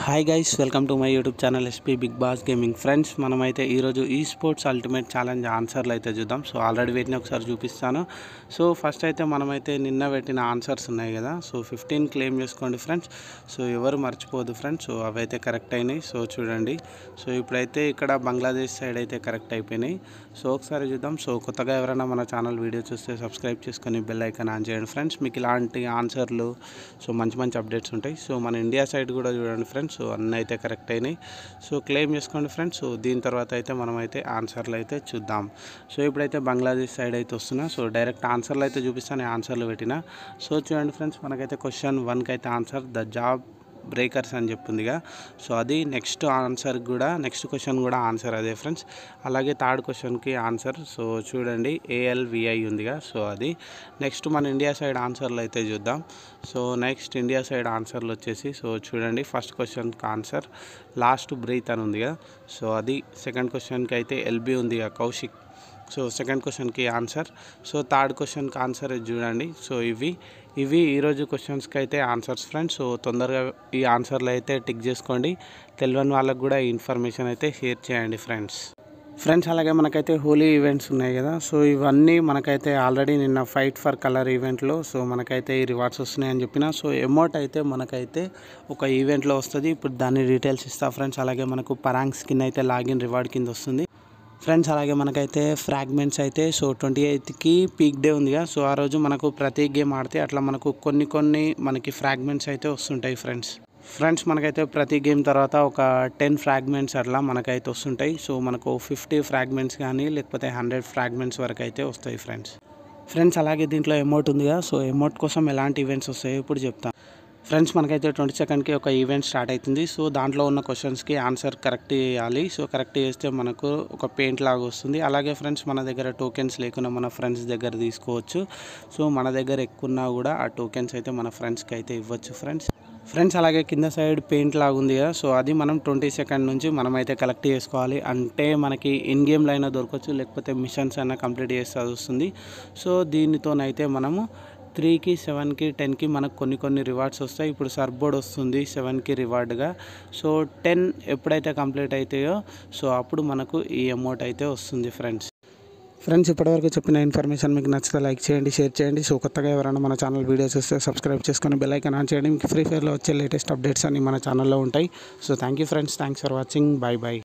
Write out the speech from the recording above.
hi guys welcome to my YouTube channel SP Bigg Boss gaming friends మనమైతే ఈరోజు ఈ sports ultimate challenge ఆన్సర్లు అయితే చూద్దాం సో ఆల్రెడీ పెట్టిన ఒకసారి చూపిస్తాను సో ఫస్ట్ అయితే మనమైతే నిన్న పెట్టిన ఆన్సర్స్ ఉన్నాయి కదా సో ఫిఫ్టీన్ క్లెయిమ్ చేసుకోండి ఫ్రెండ్స్ సో ఎవరు మర్చిపోదు ఫ్రెండ్స్ సో అవైతే కరెక్ట్ అయినాయి సో చూడండి సో ఇప్పుడైతే ఇక్కడ బంగ్లాదేశ్ సైడ్ అయితే కరెక్ట్ అయిపోయినాయి సో ఒకసారి చూద్దాం సో కొత్తగా ఎవరైనా మన ఛానల్ వీడియో చూస్తే సబ్స్క్రైబ్ చేసుకొని బెల్ ఐకాన్ ఆన్ చేయండి ఫ్రెండ్స్ మీకు ఇలాంటి ఆన్సర్లు సో మంచి మంచి అప్డేట్స్ ఉంటాయి సో మన ఇండియా సైడ్ కూడా చూడండి ఫ్రెండ్స్ సో అన్నీ అయితే కరెక్ట్ అయినాయి సో క్లెయిమ్ చేసుకోండి ఫ్రెండ్స్ సో దీని తర్వాత అయితే మనమైతే ఆన్సర్లు అయితే చూద్దాం సో ఇప్పుడైతే బంగ్లాదేశ్ సైడ్ అయితే వస్తున్నా సో డైరెక్ట్ ఆన్సర్లు అయితే చూపిస్తాను ఆన్సర్లు పెట్టిన సో చూడండి ఫ్రెండ్స్ మనకైతే క్వశ్చన్ వన్కి అయితే ఆన్సర్ ద జాబ్ బ్రేకర్స్ అని చెప్పిందిగా సో అది నెక్స్ట్ ఆన్సర్ కూడా నెక్స్ట్ క్వశ్చన్ కూడా ఆన్సర్ అదే ఫ్రెండ్స్ అలాగే థర్డ్ క్వశ్చన్కి ఆన్సర్ సో చూడండి ఏఎల్విఐ ఉందిగా సో అది నెక్స్ట్ మన ఇండియా సైడ్ ఆన్సర్లు అయితే చూద్దాం సో నెక్స్ట్ ఇండియా సైడ్ ఆన్సర్లు వచ్చేసి సో చూడండి ఫస్ట్ క్వశ్చన్కి ఆన్సర్ లాస్ట్ బ్రీత్ అని ఉందిగా సో అది సెకండ్ క్వశ్చన్కి అయితే ఎల్బి ఉందిగా కౌశిక్ సో సెకండ్ క్వశ్చన్కి ఆన్సర్ సో థర్డ్ క్వశ్చన్కి ఆన్సర్ చూడండి సో ఇవి ఇవి ఈరోజు క్వశ్చన్స్కి అయితే ఆన్సర్స్ ఫ్రెండ్స్ సో తొందరగా ఈ ఆన్సర్లు అయితే టిక్ చేసుకోండి తెలియని వాళ్ళకు కూడా ఈ ఇన్ఫర్మేషన్ అయితే షేర్ చేయండి ఫ్రెండ్స్ ఫ్రెండ్స్ అలాగే మనకైతే హోలీ ఈవెంట్స్ ఉన్నాయి కదా సో ఇవన్నీ మనకైతే ఆల్రెడీ నిన్న ఫైట్ ఫర్ కలర్ ఈవెంట్లో సో మనకైతే ఈ రివార్డ్స్ వస్తున్నాయని చెప్పిన సో అమౌంట్ అయితే మనకైతే ఒక ఈవెంట్లో వస్తుంది ఇప్పుడు దాని డీటెయిల్స్ ఇస్తా ఫ్రెండ్స్ అలాగే మనకు పరాంగ్ స్కిన్ అయితే లాగిన్ రివార్డ్ కింద వస్తుంది ఫ్రెండ్స్ అలాగే మనకైతే ఫ్రాగ్మెంట్స్ అయితే సో ట్వంటీ ఎయిత్కి పీక్ డే ఉందిగా సో ఆ రోజు మనకు ప్రతి గేమ్ ఆడితే అట్లా మనకు కొన్ని కొన్ని మనకి ఫ్రాగ్మెంట్స్ అయితే వస్తుంటాయి ఫ్రెండ్స్ ఫ్రెండ్స్ మనకైతే ప్రతి గేమ్ తర్వాత ఒక టెన్ ఫ్రాగ్మెంట్స్ అట్లా మనకైతే వస్తుంటాయి సో మనకు ఫిఫ్టీ ఫ్రాగ్మెంట్స్ కానీ లేకపోతే హండ్రెడ్ ఫ్రాగ్మెంట్స్ వరకు అయితే వస్తాయి ఫ్రెండ్స్ ఫ్రెండ్స్ అలాగే దీంట్లో ఎమౌంట్ ఉందిగా సో ఎమౌంట్ కోసం ఎలాంటి ఈవెంట్స్ వస్తాయో ఇప్పుడు చెప్తాను ఫ్రెండ్స్ మనకైతే ట్వంటీ సెకండ్కి ఒక ఈవెంట్ స్టార్ట్ అవుతుంది సో దాంట్లో ఉన్న క్వశ్చన్స్కి ఆన్సర్ కరెక్ట్ చేయాలి సో కరెక్ట్ చేస్తే మనకు ఒక పెయింట్ లాగా వస్తుంది అలాగే ఫ్రెండ్స్ మన దగ్గర టోకెన్స్ లేకుండా మన ఫ్రెండ్స్ దగ్గర తీసుకోవచ్చు సో మన దగ్గర ఎక్కువన్నా కూడా ఆ టోకెన్స్ అయితే మన ఫ్రెండ్స్కి అయితే ఇవ్వచ్చు ఫ్రెండ్స్ ఫ్రెండ్స్ అలాగే కింద సైడ్ పెయింట్ లాగా ఉంది కదా సో అది మనం ట్వంటీ సెకండ్ నుంచి మనం అయితే కలెక్ట్ చేసుకోవాలి అంటే మనకి ఇన్ గేమ్లో అయినా దొరకవచ్చు లేకపోతే మిషన్స్ అయినా కంప్లీట్ చేస్తే వస్తుంది సో దీనితోనైతే మనము త్రీకి సెవెన్కి టెన్కి మనకు కొన్ని కొన్ని రివార్డ్స్ వస్తాయి ఇప్పుడు సర్బోర్డ్ వస్తుంది సెవెన్కి రివార్డ్గా సో టెన్ ఎప్పుడైతే కంప్లీట్ అవుతాయో సో అప్పుడు మనకు ఈ అమౌంట్ అయితే వస్తుంది ఫ్రెండ్స్ ఫ్రెండ్స్ ఇప్పటివరకు చెప్పిన ఇన్ఫర్మేషన్ మీకు నచ్చితే లైక్ చేయండి షేర్ చేయండి సో కొత్తగా ఎవరైనా మన ఛానల్ వీడియోస్ వస్తే సబ్స్క్రైబ్ చేసుకొని బెల్ ఐకాన్ ఆన్ చేయండి మీకు ఫ్రీ ఫైర్లో వచ్చే లేటెస్ట్ అప్డేట్స్ అన్ని మన ఛానల్లో ఉంటాయి so thank you friends thanks for watching bye bye